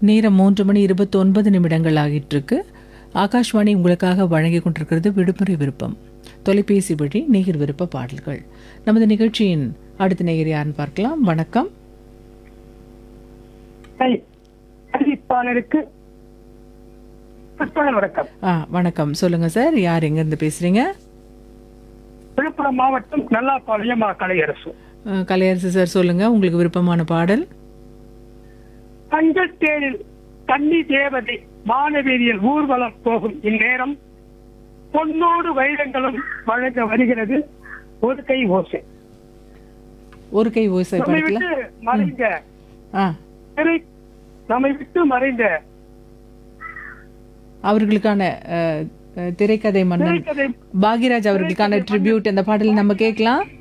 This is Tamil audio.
நேரம் மூன்று மணி இருபத்தி ஒன்பது நிமிடங்கள் ஆகிட்டு இருக்கு ஆகாஷ்வாணி உங்களுக்காக வழங்கி கொண்டிருக்கிறது விடுமுறை விருப்பம் தொலைபேசி வழி நேயர் விருப்ப பாடல்கள் நமது நிகழ்ச்சியின் அடுத்த நேயர் யாருன்னு பார்க்கலாம் வணக்கம் கை- அறிவிப்பாளருக்கு பிற்பகல் வணக்கம் ஆ வணக்கம் சொல்லுங்க சார் யார் எங்கேருந்து பேசுறீங்க விழுப்புரம் மாவட்டம் நல்லாப்பாளையம் மா கலையரசு ஆ, கலையரசு சார் சொல்லுங்க உங்களுக்கு விருப்பமான பாடல் தங்கள் தேரில் கன்னி தேவதை மானவீதியில் ஊர்வலம் போகும் இந்நேரம் பொன்னோடு வைரங்களும் வழங்க வருகிறது ஒரு கை ஓசை ஒரு கை ஓசை நம்மை படத்துல விட்டு மறைந்த ஆ திரை நம்மை விட்டு மறைந்த அவர்களுக்கான அ, அ, திரைக்கதை மன்னன் திரைக்கதை பாக்யராஜ் அவர்களுக்கான ட்ரிபியூட் அந்த பாடல் நம்ம கேட்கலாம்